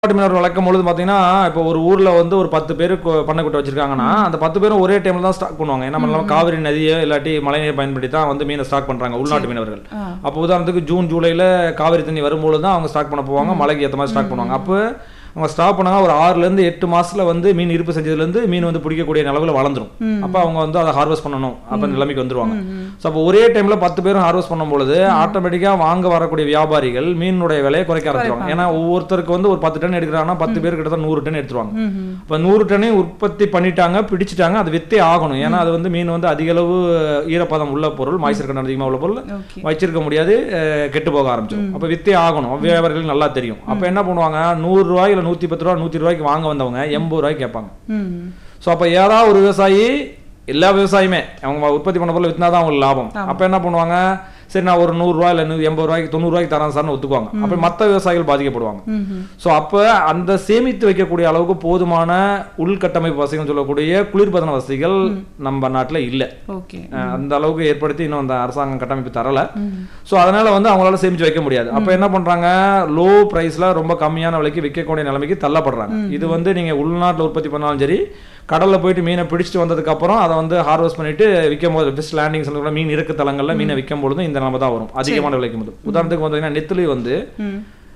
உள்நாட்டு மீனவர் வளர்க்கும் பொழுது பார்த்தீங்கன்னா இப்போ ஒரு ஊர்ல வந்து ஒரு பத்து பேர் கு- பண்ணைக்குட்டை வச்சிருக்காங்கன்னா அந்த பத்து பேரும் ஒரே டைம்ல தான் ஸ்டாக் பண்ணுவாங்க என்ன பண்ணலாம் காவிரி நதியோ இல்லாட்டி மழைநீரை பயன்படுத்தி தான் வந்து மீனை ஸ்டாக் பண்றாங்க உள்நாட்டு மீனவர்கள் ஆ. அப்போ உதாரணத்துக்கு ஜூன் ஜூலைல காவிரி தண்ணி வரும்போது தான் அவங்க ஸ்டாக் பண்ண போவாங்க மழைக்கு ஏற்ற மாதிரி ஸ்டாக் பண்ணுவாங்க அப்போ அவங்க ஸ்டாப் பண்ணாங்க ஒரு ஆறுல இருந்து எட்டு மாசத்துல வந்து மீன் இருப்பு செஞ்சதுல இருந்து மீன் வந்து பிடிக்கக்கூடிய நிலவுல வளர்ந்துரும் அப்போ அவங்க வந்து அதை ஹார்வெஸ்ட் பண்ணணும் அப்ப நிலைமைக்கு வந்துருவாங்க ஸோ அப்போ ஒரே டைம்ல பத்து பேரும் ஹார்வெஸ்ட் பண்ணும் பொழுது ஆட்டோமேட்டிக்கா வாங்க வரக்கூடிய வியாபாரிகள் மீனுடைய விலையை குறைக்க ஆரம்பிச்சிருவாங்க ஏன்னா ஒவ்வொருத்தருக்கு வந்து ஒரு பத்து டன் எடுக்கிறாங்கன்னா பத்து பேர் கிட்டத்தட்ட நூறு டன் எடுத்துருவாங்க ம்ஹும். இப்போ நூறு டன்னையும் உற்பத்தி பண்ணிட்டாங்க பிடிச்சிட்டாங்க அது வித்தே ஆகணும் ஏன்னா அது வந்து மீன் வந்து அதிக அளவு ஈரப்பதம் உள்ள பொருள் மாய்ச்சல் கண்டம் அதிகமாக உள்ள பொருள் ஓகே வச்சிருக்க முடியாது அஹ், கெட்டு போக ஆரம்பிச்சிடும் அப்போ வித்தே ஆகணும் வியாபாரிகளுக்கு நல்லா தெரியும் அப்போ என்ன பண்ணுவாங்க நூறு ரூபாய் இல்லை நூற்றி பத்து ரூபா நூற்றி ரூபாய்க்கு வாங்க வந்தவங்க எண்பது ரூபாய்க்கு கேட்பாங்க ம் ஸோ அப்போ ஏதாவது ஒரு விவசாயி எல்லா விவசாயியுமே அவங்க உற்பத்தி பண்ண பொருள் வித்தினா தான் அவங்களுக்கு லாபம் அப்போ என்ன பண்ணுவாங்க சரி நான் ஒரு நூறுரூவா இல்லை நூ எண்பது ரூபாய்க்கு தொண்ணூறு ரூபாய்க்கு தரேன் சார்னு ஒத்துக்குவாங்க அப்போ மற்ற விவசாயிகள் பாதிக்கப்படுவாங்க ம்ஹும். ஸோ அப்போ அந்த சேமித்து வைக்கக்கூடிய அளவுக்கு போதுமான உள்கட்டமைப்பு வசதிகள் சொல்லக்கூடிய குளிர்பதன வசதிகள் நம்ம நாட்டில் இல்லை ஓகே அந்த அளவுக்கு ஏற்படுத்தி இன்னும் அந்த அரசாங்கம் கட்டமைப்பு தரல ஸோ அதனால வந்து அவங்களால சேமிச்சு வைக்க முடியாது அப்போ என்ன பண்றாங்க லோ பிரைஸ்ல ரொம்ப கம்மியான விலைக்கு விற்கக்கூடிய நிலைமைக்கு தள்ளப்படுறாங்க இது வந்து நீங்க உள்நாட்டில் உற்பத்தி பண்ணாலும் சரி கடல்ல போயிட்டு மீனை பிடிச்சிட்டு வந்ததுக்கு அப்புறம் அதை வந்து ஹார்வெஸ்ட் பண்ணிட்டு விற்கும் போது ஃபிஷ் லேண்டிங் சொல்லக்கூடிய மீன் இருக்கு தளங்கள்ல மீனை விற்கும் பொழுதும் இந்த நிலைமை தான் வரும் அதிகமான விலைக்கு போது உதாரணத்துக்கு பார்த்தீங்கன்னா நெத்திலி வந்து ம்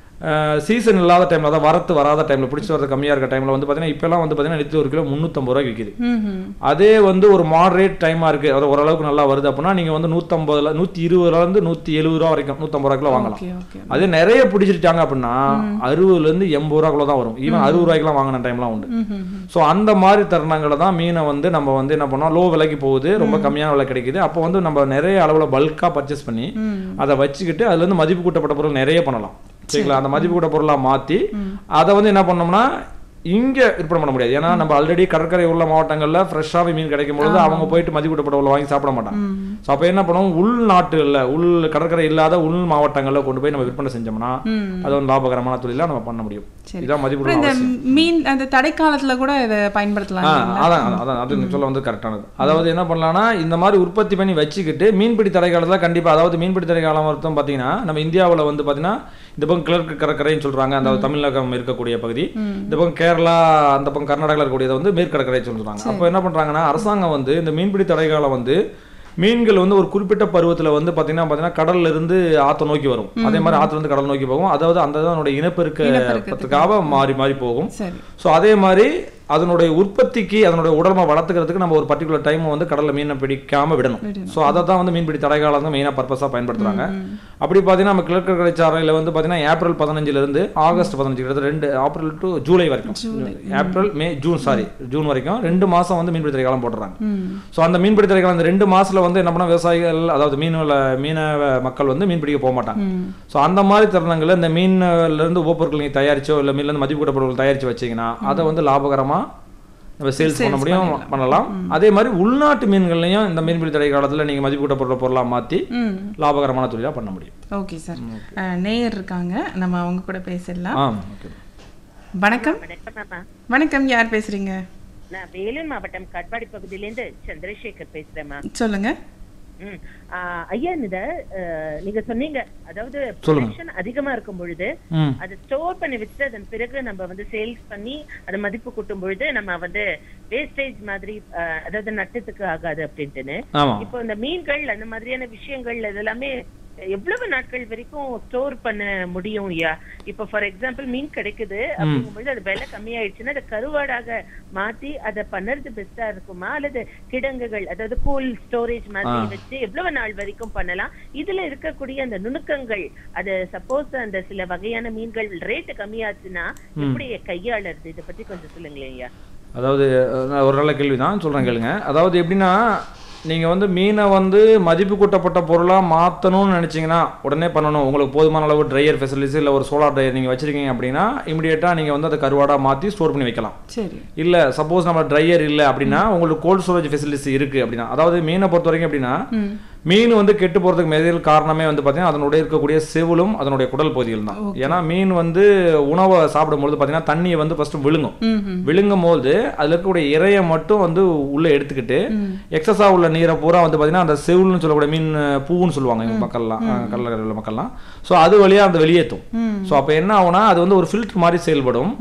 சீசன் இல்லாத டைம்ல அதாவது வரத்து வராத டைம்ல பிடிச்சி வரது கம்மியா இருக்க டைம்ல வந்து பார்த்தீங்கன்னா இப்பெல்லாம் வந்து பார்த்தீங்கன்னா நெத்திலி ஒரு கிலோ முந்நூற்றம்பது ரூபாய்க்கு விற்கிது ம்ஹும். அதே வந்து ஒரு மாடரேட் டைமா இருக்கு அது ஓரளவுக்கு நல்லா வருது அப்படின்னா நீங்க வந்து நூத்தம்பதுல நூத்தி இருபதுல இருந்து நூத்தி எழுபது ரூபா வரைக்கும் நூத்தம்பது ரூபாய்க்குள்ள வாங்கலாம் ஓகே ஓகே அதே நிறைய பிடிச்சிட்டாங்க அப்படின்னா அறுபதுல இருந்து எண்பது ரூபாய்க்குள்ள தான் வரும் ஈவன் அறுபது ரூபாய்க்குலாம் வாங்கின டைம்லாம் உண்டு ம்ஹும். ஸோ அந்த மாதிரி தருணங்களை தான் மீனை வந்து நம்ம வந்து என்ன பண்ணோம் லோ விலைக்கு போகுது ரொம்ப கம்மியான விலை கிடைக்குது அப்போ வந்து நம்ம நிறைய அளவுல பல்கா பர்ச்சேஸ் பண்ணி ம் அதை வச்சுக்கிட்டு அதுல இருந்து மதிப்பு கூட்டப்பட்ட பொருள் நிறைய பண்ணலாம் சரிங்களா அந்த மதிப்பு கூட்ட பொருளா மாத்தி அதை வந்து என்ன பண்ணோம்னா இங்க விற்பனை பண்ண முடியாது ஏன்னா நம்ம ஆல்ரெடி கடற்கரை உள்ள மாவட்டங்கள்ல ஃப்ரெஷ்ஷாவே மீன் கிடைக்கும் பொழுது அவங்க போயிட்டு மதிப்பு கூட்டப்பட்ட பொருளை வாங்கி சாப்பிட மாட்டாங்க ம் ஸோ அப்போ என்ன பண்ணுவோம் உள்நாட்டுல உள் கடற்கரை இல்லாத உள் மாவட்டங்கள்ல கொண்டு போய் நம்ம விற்பனை செஞ்சோம்னா ம் அது வந்து லாபகரமான தொழிலா நம்ம பண்ண முடியும் சரி. இதான் மதிப்பு அப்புறம் இந்த அவசியம் மீன் அந்த தடைக்காலத்துல கூட இதை பயன்படுத்தலாம் ஆ, இல்லைங்களா? அதான் அதான், அதான் அது நீ சொல்ல வந்து கரெக்டானது அதாவது என்ன பண்ணலாம்னா இந்த மாதிரி உற்பத்தி பண்ணி வச்சுக்கிட்டு மீன்பிடி தடை காலத்துல கண்டிப்பா அதாவது மீன்பிடி தடை காலம் அர்த்தம் பாத்தீங்கன்னா நம்ம இந்தியாவுல வந்து பாத்தீங்கன்னா இந்த பக்கம் கிழக்கு கடற்கரைன்னு சொல்றாங்க அந்த தமிழகம் இருக்கக்கூடிய பகுதி இந்த பக்கம் கேரளா அந்த பக்கம் கர்நாடகாவில் இருக்கக்கூடியதை வந்து மேற்கடற்கரை சொல்றாங்க அப்போ என்ன பண்றாங்கன்னா அரசாங்கம் வந்து இந்த மீன்பிடி தடை காலம் வந்து மீன்கள் வந்து ஒரு குறிப்பிட்ட பருவத்துல வந்து பாத்தீங்கன்னா பாத்தீங்கன்னா கடல்ல இருந்து ஆத்த நோக்கி வரும் அதே மாதிரி ஆத்துல இருந்து கடல் நோக்கி போகும் அதாவது அந்த அதனுடைய இனப்பெருக்கத்துக்காக மாறி மாறி போகும் சரி ஸோ அதே மாதிரி அதனுடைய உற்பத்திக்கு அதனுடைய உடல்மை வளர்த்துக்கிறதுக்கு நம்ம ஒரு பர்டிகுலர் டைம் வந்து கடல்ல மீனை பிடிக்காம விடணும் விடணும். ஸோ அதை தான் வந்து மீன்பிடி தடைக்காலம் தான் மெயினாக பர்பஸாக பயன்படுத்துறாங்க அப்படி பார்த்தீங்கன்னா நம்ம கிழக்கு கடற்சாலையில் வந்து பார்த்தீங்கன்னா ஏப்ரல் பதினஞ்சுல இருந்து ஆகஸ்ட் பதினஞ்சு கிட்டத்தட்ட ரெண்டு ஏப்ரல் டு ஜூலை வரைக்கும் April May June sorry June வரைக்கும் ரெண்டு மாசம் வந்து மீன்பிடி தடைக்காலம் போட்டுறாங்க ம் ஸோ அந்த மீன்பிடி தடைக்காலம் இந்த ரெண்டு மாசத்துல வந்து என்ன பண்ண விவசாயிகள் அதாவது மீனவ மீனவ மக்கள் வந்து மீன் பிடிக்க போக மாட்டாங்க ம் ஸோ அந்த மாதிரி தருணங்களில் இந்த மீன்ல இருந்து உபப்பொருட்கள் நீங்கள் தயாரிச்சோ இல்லை மீன்ல இருந்து மதிப்பு கூட்ட பொருட்கள் தயாரிச்சு வச்சீங்கன்னா அதை வந்து லாபகரமா நம்ம சேல்ஸ் பண்ண முடியும் பண்ணலாம் அதே மாதிரி உள்நாட்டு மீன்கள்லையும் இந்த மீன்பிடி தடை காலத்துல நீங்க மதிப்பு கூட்ட பொருளை பொருளாக மாத்தி ம் லாபகரமான தொழிலா பண்ண முடியும் ஓகே சார் அஹ், நேயர் இருக்காங்க நம்ம அவங்க கூட பேசிடலாம் ஆ ஓகே வணக்கம் வணக்கம் அம்மா வணக்கம் யார் பேசுறீங்க நான் வேலூர் மாவட்டம் காட்பாடி பகுதியிலேருந்து சந்திரசேகர் பேசுறேம்மா சொல்லுங்க ம் ஆ, ஐயா இந்த அஹ், நீங்க சொன்னீங்க அதாவது சொல்லுங்க. ப்ரொடக்ஷன் அதிகமா இருக்கும் பொழுது ம் அதை ஸ்டோர் பண்ணி வச்சுட்டு அதன் பிறகு நம்ம வந்து சேல்ஸ் பண்ணி அதை மதிப்பு கூட்டும் பொழுது நம்ம வந்து வேஸ்டேஜ் மாதிரி அஹ், அதாவது நட்டத்துக்கு ஆகாது அப்படின்ட்டுன்னு ஆமா இப்போ இந்த மீன்கள் அந்த மாதிரியான விஷயங்கள் இதெல்லாமே எவ்வளவு நாட்கள் வரைக்கும் ஸ்டோர் பண்ண முடியும் ஐயா இப்போ ஃபார் எக்ஸாம்பிள் மீன் கிடைக்குது அப்படிங்கும்போது அது விலை கம்மியாயிடுச்சுன்னா அதை கருவாடாக மாத்தி அதை பண்ணுறது பெஸ்டா இருக்குமா அல்லது கிடங்குகள் அதாவது கூல் ஸ்டோரேஜ் மாதிரி வச்சு எவ்வளவு நாள் வரைக்கும் பண்ணலாம் இதுல இருக்கக்கூடிய அந்த நுணுக்கங்கள் அது சப்போஸ் அந்த சில வகையான மீன்கள் ரேட்டு கம்மியாச்சுன்னா எப்படி கையாளுறது இதை பத்தி கொஞ்சம் சொல்லுங்களேன் ஐயா அதாவது அஹ், நான் ஒரு நல்ல கேள்வி தான் சொல்கிறேன் கேளுங்க அதாவது எப்படின்னா நீங்கள் வந்து மீனை வந்து மதிப்பு கூட்டப்பட்ட பொருளாக மாற்றணும்னு நினச்சிங்கன்னா உடனே பண்ணணும் உங்களுக்கு போதுமான அளவு ட்ரையர் ஃபெசிலிட்டிஸ் இல்லை ஒரு சோலார் ட்ரையர் நீங்கள் வச்சிருக்கீங்க அப்படின்னா இமிடியேட்டாக நீங்கள் வந்து அதை கருவாடாக மாற்றி ஸ்டோர் பண்ணி வைக்கலாம் சரி இல்லை சப்போஸ் நம்ம ட்ரையர் இல்லை அப்படின்னா உங்களுக்கு கோல்ட் ஸ்டோரேஜ் ஃபெசிலிட்டிஸ் இருக்குது அப்படின்னா அதாவது மீனை பொறுத்த வரைக்கும் எப்படின்னா ம் மீன் வந்து கெட்டு போகிறதுக்கு முதல் காரணமே வந்து பார்த்தீங்கன்னா அதனுடைய இருக்கக்கூடிய செவிலும் அதனுடைய குடல் பகுதிகள் தான் ஏன்னா மீன் வந்து உணவை சாப்பிடும்பொழுது பார்த்தீங்கன்னா தண்ணியை வந்து ஃபஸ்ட்டு விழுங்கும் ம் ம் விழுங்கும் போது அதில் இருக்கக்கூடிய இறையை மட்டும் வந்து உள்ளே எடுத்துக்கிட்டு எக்ஸஸா உள்ள நீரை பூரா வந்து பார்த்தீங்கன்னா அந்த செவுல்னு சொல்லக்கூடிய மீன் பூன்னு சொல்லுவாங்க எங்கள் மக்கள்லாம் கடற்கரை உள்ள மக்கள்லாம் ஸோ அது வழியாக அந்த வெளியேற்றும் ம் ஸோ அப்போ என்ன ஆகும்னா அது வந்து ஒரு ஃபில்டர் மாதிரி செயல்படும்